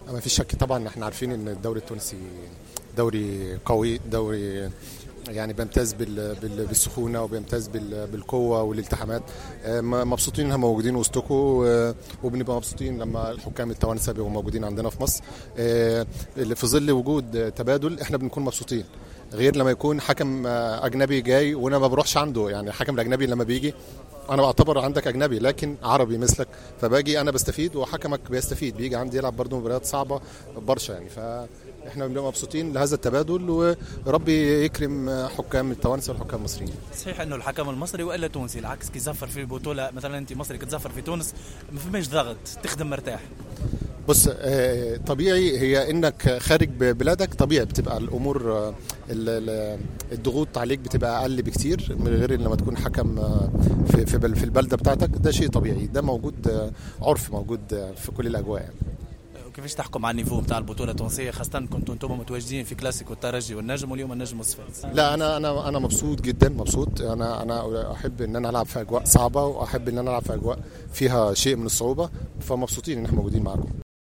ما فيش شك طبعا احنا عارفين ان الدوري التونسي دوري قوي دوري يعني بيمتاز بال- بال- بالسخونه وبيمتاز بال- بالقوه والالتحامات آه، م- مبسوطين انها موجودين وسطكم آه، وبنبقى مبسوطين لما الحكام التوانسه بيبقوا موجودين عندنا في مصر آه، اللي في ظل وجود آه، تبادل احنا بنكون مبسوطين غير لما يكون حكم آه، اجنبي جاي وانا ما بروحش عنده يعني الحكم الاجنبي لما بيجي انا بعتبر عندك اجنبي لكن عربي مثلك فباجي انا بستفيد وحكمك بيستفيد بيجي عندي يلعب برضه مباريات صعبه برشا يعني فاحنا بنبقى مبسوطين لهذا التبادل وربي يكرم حكام التوانسه والحكام المصريين صحيح انه الحكم المصري والا تونسي العكس كي زفر في البطوله مثلا انت مصري كتزفر في تونس ما فماش ضغط تخدم مرتاح بص آه، طبيعي هي انك خارج بلادك طبيعي بتبقى الامور آه، ال- ال- الضغوط عليك بتبقى اقل بكتير من غير لما تكون حكم آه، في في بل- في البلده بتاعتك ده شيء طبيعي ده موجود آه، عرف موجود آه، في كل الاجواء يعني. وكيفاش تحكم على النيفو نتاع البطوله التونسيه خاصه كنتوا انتم متواجدين في كلاسيكو الترجي والنجم واليوم النجم والصفاقس لا انا انا انا مبسوط جدا مبسوط انا انا احب ان انا العب في اجواء صعبه واحب ان انا العب في اجواء فيها شيء من الصعوبه فمبسوطين ان احنا موجودين معاكم